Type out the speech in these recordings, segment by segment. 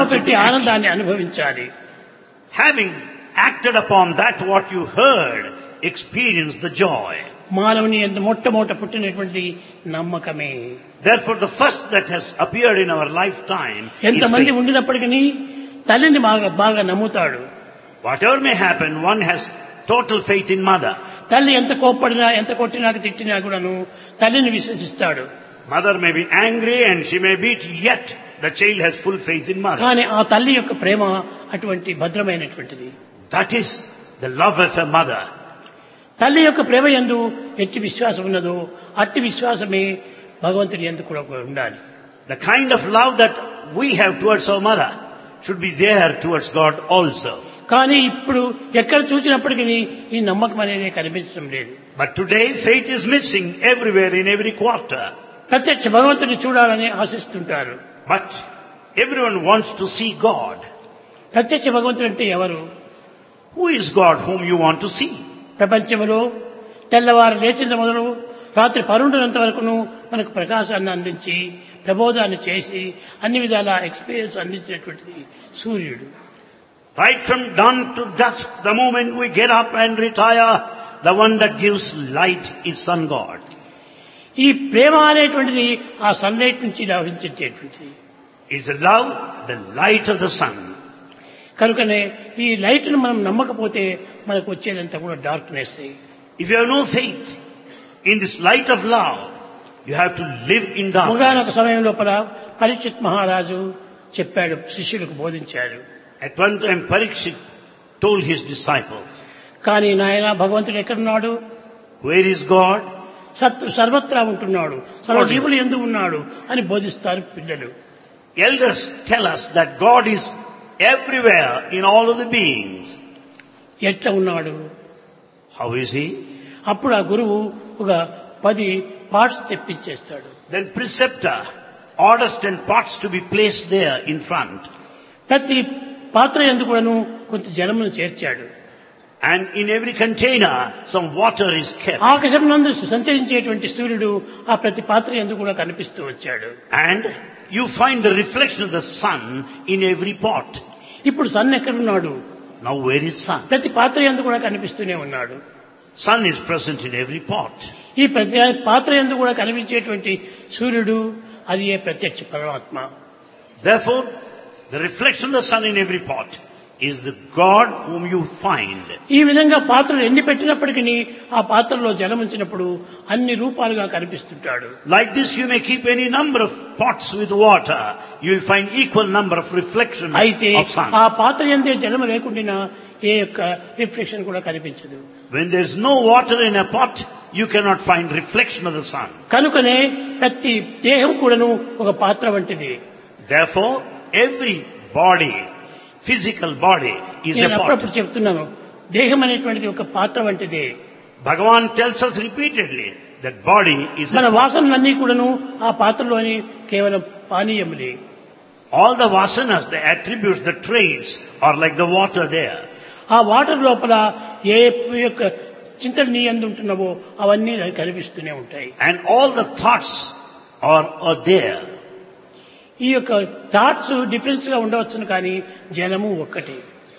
ప్రభావం into పెట్టి action. ఆనందాన్ని అనుభవించాలి Having acted upon that what you heard, experience the joy. మానవుని ఎంత మొట్టమొదట పుట్టినటువంటి నమ్మకమే Therefore, the first that has appeared in our lifetime is ఎంతమంది faith. ఉండినప్పటికీ తల్లిని బాగా బాగా నమ్ముతాడు Whatever may happen, one has total faith in mother. తల్లి ఎంత కోప్పడినా ఎంత కొట్టినా తిట్టినా కూడాను తల్లిని విశ్వసిస్తాడు Mother may be angry and she may beat, yet the child has full faith in mother. కానీ ఆ తల్లి యొక్క ప్రేమ అటువంటి భద్రమైనటువంటిది That is the love of a mother. తల్లి యొక్క ప్రేమ ఎందు ఎట్టి విశ్వాసం ఉన్నదో అట్టి విశ్వాసమే భగవంతుని ఎందు కూడా ఉండాలి The kind of love that we have towards our mother should be there towards God also. కానీ ఇప్పుడు ఎక్కడ చూసినప్పటికీ ఈ నమ్మకం అనేది కనిపించడం లేదు But today faith is missing everywhere in every quarter. ప్రత్యక్ష భగవంతుని చూడాలని ఆశిస్తుంటారు But everyone wants to see God. ప్రత్యక్ష భగవంతుడు అంటే ఎవరు Who is God whom you want to see? ప్రపంచంలో తెల్లవారు లేచిన మొదలు రాత్రి పరుండునంత వరకును మనకు ప్రకాశాన్ని అందించి ప్రబోధాన్ని చేసి అన్ని విధాల ఎక్స్పీరియన్స్ అందించినటువంటిది సూర్యుడు Right from dawn to dusk, the moment we get up and retire, the one that gives light is Sun God. ఈ ప్రేమ అనేటువంటిది ఆ సన్లైట్ నుంచి లభించేటువంటిది Is the love, the light of the sun. కనుకనే ఈ లైట్ను మనం నమ్మకపోతే మనకు వచ్చేదంతా కూడా darkness If you have no faith in this light of love, you have to live in ఒకనొక darkness. సమయం లోపల పరీక్షిత్ మహారాజు చెప్పాడు శిష్యులకు బోధించాడు At one time, Parikshit told his disciples, కానీ నాయన భగవంతుడు ఎక్కడున్నాడు Where is God? సత్ సర్వత్రా ఉంటున్నాడు సర్వజీవులు ఎందు ఉన్నాడు అని బోధిస్తారు పిల్లలు Elders tell us that God is everywhere in all of the beings. ఎట్లా ఉన్నాడు How is He? అప్పుడు ఆ గురువు ఒక పది పార్ట్స్ తెప్పించేస్తాడు Then preceptor orders ten pots to be placed there in front. ప్రతి పాత్ర ఎందు కూడాను కొంత జలమును చేర్చాడు And in every container, some water is kept. ఆకాశం నందు సంచరించేటువంటి సూర్యుడు ఆ ప్రతి పాత్ర ఎందు కూడా కనిపిస్తూ వచ్చాడు And you find the reflection of the sun in every pot. ఇప్పుడు సన్ ఎక్కడున్నాడు Now where is sun? ప్రతి పాత్ర ఎందు కూడా కనిపిస్తూనే ఉన్నాడు Sun is present in every pot. ఈ ప్రతి పాత్ర ఎందు కూడా కనిపించేటువంటి సూర్యుడు అది ఏ ప్రత్యక్ష పరమాత్మ Therefore, the reflection of the sun in every pot is the God whom you find. ఈ విధంగా పాత్రలు ఎన్ని పెట్టినప్పటికీ ఆ పాత్రలో జలం ఉంచినప్పుడు అన్ని రూపాలుగా కనిపిస్తుంటాడు Like this, you may keep any number of pots with water. You will find equal number of reflections అయితే of sun. ఆ పాత్ర ఎందే జలం లేకుండా ఏ యొక్క రిఫ్లెక్షన్ కూడా కనిపించదు When there is no water in a pot, you cannot find reflection of the sun. కనుకనే ప్రతి దేహం కూడాను ఒక పాత్ర వంటిది Therefore, every body, physical body, is నేను a pot. అప్పుడప్పుడు చెప్తున్నాను దేహం అనేటువంటిది ఒక పాత్ర వంటిదే Bhagavan tells us repeatedly that body is మన a pot. వాసనలన్నీ కూడాను ఆ పాత్రలోని కేవలం పానీయములే All the vasanas, the attributes, the traits are like the water there. ఆ వాటర్ లోపల ఏ యొక్క చింతలు నీ అందు ఉంటున్నావో అవన్నీ దానికి కనిపిస్తూనే ఉంటాయి And all the thoughts are, are there. ఈ యొక్క థాట్స్ డిఫరెన్స్ గా ఉండవచ్చును కానీ జలము ఒక్కటే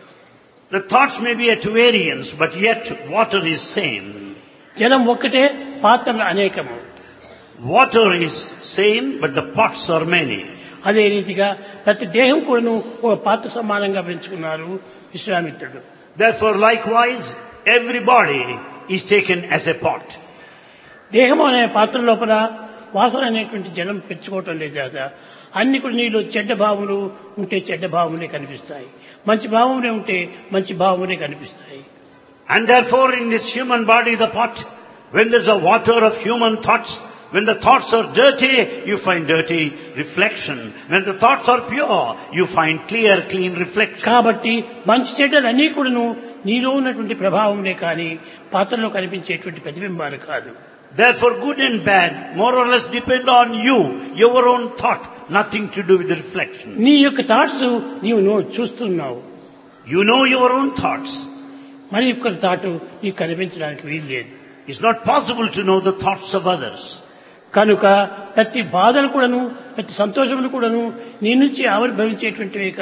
The thoughts may be at variance, but yet water is same. జలం ఒక్కటే పాత్రలు అనేకము Water is same, but the pots are many. అదే రీతిగా ప్రతి దేహం కూడాను ఒక పాత్ర సమానంగా పెంచుకున్నారు విశ్వామిత్రుడు Therefore, likewise, every body is taken as a pot. దేహం అనే పాత్ర లోపల వాసన అనేటువంటి జలం పెంచుకోవటం లేదు కదా అన్ని కూడా నీలో చెడ్డ భావములు ఉంటే చెడ్డ భావములే కనిపిస్తాయి మంచి భావములే ఉంటే మంచి భావములే కనిపిస్తాయి And therefore, in this human body, the pot, when there's a water of human thoughts, when the thoughts are dirty, you find dirty reflection. When the thoughts are pure, you find clear, clean reflection. కాబట్టి మంచి చెడ్డలు అన్నీ కూడాను నీలో ఉన్నటువంటి ప్రభావంలే కానీ పాత్రలో కనిపించేటువంటి ప్రతిబింబాలు కాదు Therefore, good and bad more or less depend on you, your own thought, nothing to do with the reflection. నీ యొక్క థాట్స్ నీవు నో- చూస్తున్నావు You know your own thoughts. మరి ఒక్కరి థాటు నీకు కనిపించడానికి వీలు లేదు It's not possible to know the thoughts of others. కనుక ప్రతి బాధలు కూడాను ప్రతి సంతోషములు కూడాను నీ నుంచి ఆవిర్భవించేటువంటివే